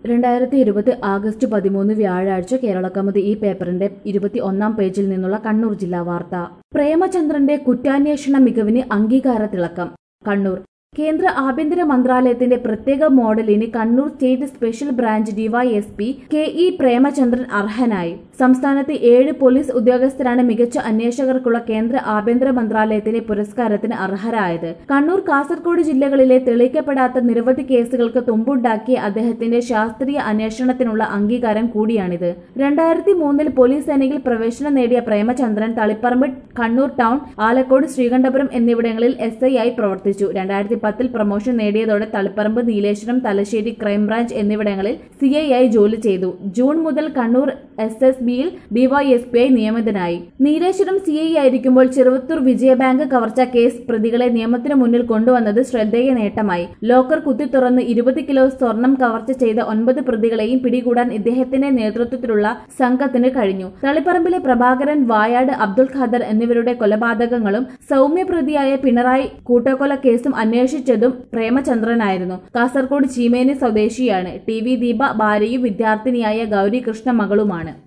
രണ്ടായിരത്തി ഇരുപത് ആഗസ്റ്റ് പതിമൂന്ന് വ്യാഴാഴ്ച കേരളക്കൗമുദി ഈ പേപ്പറിന്റെ ഇരുപത്തി ഒന്നാം പേജിൽ നിന്നുള്ള കണ്ണൂർ ജില്ലാ വാർത്ത പ്രേമചന്ദ്രന്റെ കുറ്റാന്വേഷണ മികവിന് അംഗീകാരത്തിളക്കം കണ്ണൂർ കേന്ദ്ര ആഭ്യന്തര മന്ത്രാലയത്തിന്റെ പ്രത്യേക മോഡലിന് Kannur state special branch DYSP K E Premachandran അർഹനായി സംസ്ഥാനത്തെ ഏഴ് പോലീസ് ഉദ്യോഗസ്ഥരാണ് മികച്ച അന്വേഷകർക്കുള്ള കേന്ദ്ര ആഭ്യന്തര മന്ത്രാലയത്തിലെ പുരസ്കാരത്തിന് അർഹരായത് കണ്ണൂർ കാസർഗോഡ് ജില്ലകളിലെ തെളിയിക്കപ്പെടാത്ത നിരവധി കേസുകൾക്ക് തുമ്പുണ്ടാക്കിയ അദ്ദേഹത്തിന്റെ ശാസ്ത്രീയ അന്വേഷണത്തിനുള്ള അംഗീകാരം കൂടിയാണിത് രണ്ടായിരത്തി മൂന്നിൽ പോലീസ് സേനയിൽ പ്രവേശനം നേടിയ പ്രേമചന്ദ്രൻ തളിപ്പറമ്പ് കണ്ണൂർ ടൗൺ ആലക്കോട് ശ്രീകണ്ഠപുരം എന്നിവിടങ്ങളിൽ എസ് ഐ ആയി പ്രവർത്തിച്ചു രണ്ടായിരത്തി പത്തിൽ പ്രൊമോഷൻ നേടിയതോടെ തളിപ്പറമ്പ് നീലേശ്വരം തലശ്ശേരി ക്രൈംബ്രാഞ്ച് എന്നിവിടങ്ങളിൽ സി ഐ ആയി ജോലി ചെയ്തു ജൂൺ മുതൽ കണ്ണൂർ എസ് എസ് ബിയിൽ ഡിവൈഎസ്പി ആയി നിയമിതനായി നീലേശ്വരം സി ഐ ആയിരിക്കുമ്പോൾ ചെറുവത്തൂർ വിജയബാങ്ക് കവർച്ച കേസ് പ്രതികളെ നിയമത്തിന് മുന്നിൽ കൊണ്ടുവന്നത് ശ്രദ്ധേയ നേട്ടമായി ലോക്കർ കുത്തി തുറന്ന് ഇരുപത് കിലോ സ്വർണം കവർച്ച ചെയ്ത ഒൻപത് പ്രതികളെയും പിടികൂടാൻ ഇദ്ദേഹത്തിന്റെ നേതൃത്വത്തിലുള്ള സംഘത്തിന് കഴിഞ്ഞു തളിപ്പറമ്പിലെ പ്രഭാകരൻ വായാട് അബ്ദുൾ ഖാദർ എന്നിവരുടെ കൊലപാതകങ്ങളും സൗമ്യ പ്രതിയായ പിണറായി കൂട്ടക്കൊല കേസും അന്വേഷിച്ചതും പ്രേമചന്ദ്രനായിരുന്നു കാസർഗോഡ് ചീമേനി സ്വദേശിയാണ് ടി വി ദീപ ഭാര്യയും വിദ്യാർത്ഥിനിയായ ഗൗരി കൃഷ്ണ മകളുമാണ്